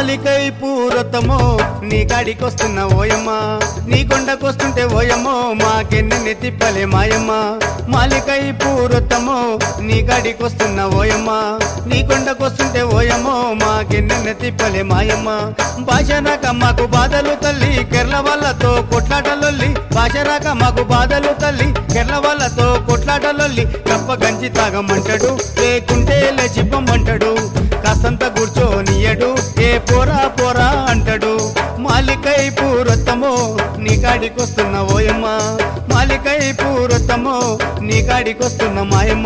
మాలికై పూరతమో నీ కాడికొస్తున్న ఓయమ్మ నీ కొండకొస్తుంటే ఓయమ్మో మాకెన్నెన్ని తిప్పలే మాయమ్మ మాలికై పూరతమో నీ కాడికొస్తున్న ఓయమ్మ నీ కొండకొస్తుంటే ఓయమ్మో మాకెన్నెన్ని తిప్పలే మాయమ్మ భాషరాక మాకు బాధలు తల్లి కెర్ల వాళ్ళతో కొట్లాటలొల్లి భాషరాక మాకు బాధలు తల్లి కెర్ల వాళ్ళతో కొట్లాటలొల్లి కప్ప గంజి తాగమంటాడు లేకుంటే లేచిప్పమంటాడు కాసంత కూర్చోనియడు ఏ పోరా పోరా అంటాడు మాలికై పూరొత్తమో నీ కాడికొస్తున్న ఓయమ్మ మాలికై పూరొత్తమో నీ కాడికొస్తున్న మాయమ్మ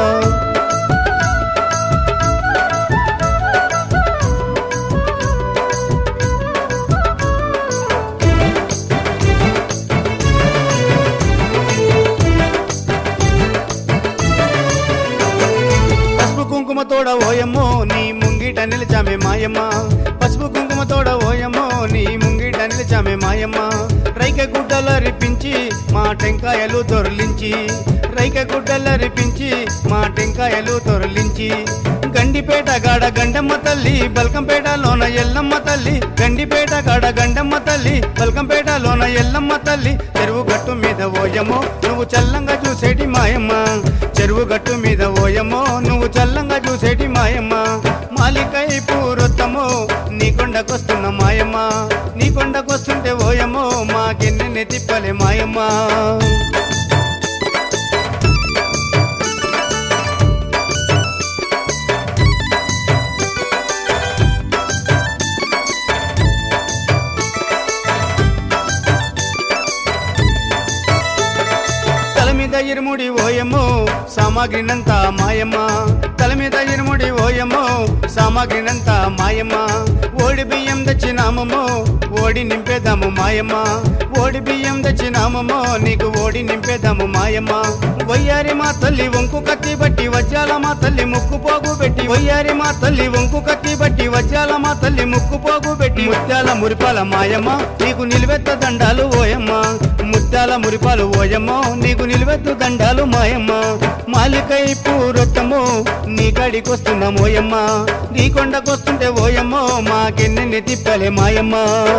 పసుపు కుంకుమ తోడ ఓయమ్మో నీ ముంగిట నిలిచామే మాయమ్మ పసుపు కుంకుమ తోడ ఓయమ్మో నీ ముంగిట నిలిచామే మాయమ్మ రైక గుడ్డల రిపించి మా టెంకాయలు దొరలించి రైక గుడ్డల రిపించి మా టెంకాయలు దొరలించి గండిపేట గాడ గండమ్మ తల్లి బల్కంపేటలోన ఎల్లమ్మ తల్లి గండిపేట గాడ గండమ్మ తల్లి బల్కంపేటలోన ఎల్లమ్మ తల్లి చెరువు గట్టు మీద ఓయమో నువ్వు చల్లంగా చూసేటి మాయమ్మ చెరువు గట్టు మీద ఓయమో నువ్వు చల్లంగా చూసేటి మాయమ్మ మాలికై పూరొత్తమో నీ కొండకొస్తున్న మాయమ్మ నీ కొండకొస్తుంటే ఓయమో మాకెన్నెన్ని తిప్పలే మాయమ్మ తల మీద ఇరుముడి ఓయమ్మో సామాగ్రినంతా మాయమ్మ తల మీద ఇరుముడి ఓయమ్మో సామాగ్రినంతా మాయమ్మ ఓడి బియ్యం తెచ్చినామమ్మో ఓడి నింపేదాము మాయమ్మ ఓడి బియ్యం తెచ్చినామమ్మో నీకు ఓడి నింపేదాము మాయమ్మ వయ్యారి మా తల్లి వంకు కత్తి బట్టి వజ్రాల మా తల్లి ముక్కు పోగు పెట్టి వయ్యారి మా తల్లి వంకు కత్తి బట్టి వజ్రాల మా తల్లి ముక్కు పోగు పెట్టి ముత్యాల మురిపాల మాయమ్మ నీకు నిలువెత్త దండాలు ఓయమ్మ ముత్యాల మురిపాలు ఓయమ్మో నీకు నిలువెత్తు దండాలు మాయమ్మ మాలికై పూరొత్తమో నీ కాడికొస్తున్న మోయమ్మ నీ కొండకొస్తుంటే ఓయమ్మో మాకెన్నెన్ని తిప్పలే మాయమ్మ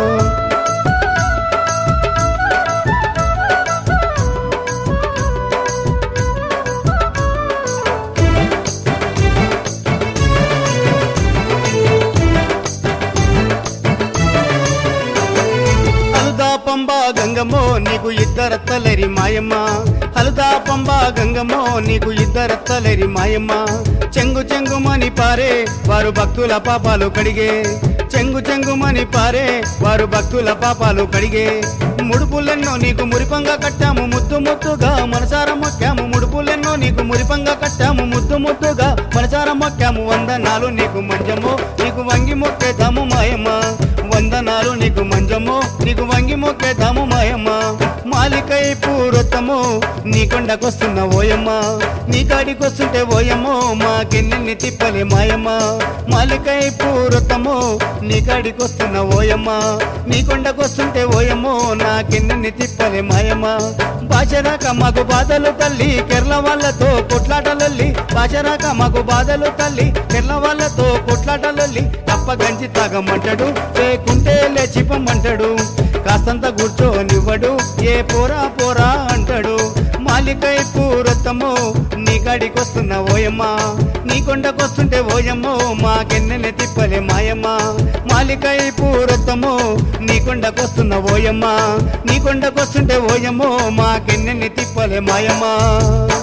హలుదా పంబా గంగమ్మో నీకు ఇద్దరత్తలరి మాయమ్మ హలుదా పంబా గంగమ్మో నీకు ఇద్దరత్తలరి మాయమ్మ చెంగు చెంగుమని పారే వారు భక్తుల పాపాలు కడిగే చెంగు చెంగుమని పారే వారు భక్తుల పాపాలు కడిగే ముడుపులెన్నో నీకు మురిపంగా కట్టాము ముద్దు ముద్దుగా మనసార మొక్కాము ముడుపులెన్నో నీకు మురిపంగా కట్టాము ముద్దు ముద్దుగా మనసార మొక్కాము వందనాలు నీకు మంజమో నీకు వంగి మొక్కేదాము మాయమ్మ వందనాలు నీకు మంజమో నీకు వంగి మొక్కేదాము మాయమ్మ మాలికై పూరొత్తమో నీ కొండకొస్తున్న ఓయమ్మ నీ కాడికొస్తుంటే ఓయమ్మో మాకెన్నెన్ని తిప్పలే మాయమ్మ మాలికై పూరొత్తమో నీ కాడికొస్తున్న ఓయమ్మ నీ కొండకొస్తుంటే ఓయమ్మో నాకెన్నెన్ని తిప్పలే మాయమ్మ బాచరాక మాకు బాధలు తల్లి కెర్ల వాళ్ళతో కొట్లాటలల్లి బాచరాక మాకు బాధలు తల్లి కెర్ల వాళ్ళతో కొట్లాటలల్లి తప్ప గంజి తాగమంటాడు లేకుంటే లేచిపమ్మంటాడు కాస్తంత కూర్చోనివ్వడు ఏ పోరా పోరా అంటాడు మాలికై పూరొత్తమో నీ కాడికొస్తున్న ఓయమ్మ నీ కొండకొస్తుంటే ఓయమ్మో మాకెన్నెన్ని తిప్పలే మాయమ్మ మాలికై పూరొత్తమో నీ కొండకొస్తున్న ఓయమ్మ నీ కొండకొస్తుంటే ఓయమ్మో మాకెన్నెన్ని తిప్పలే మాయమ్మ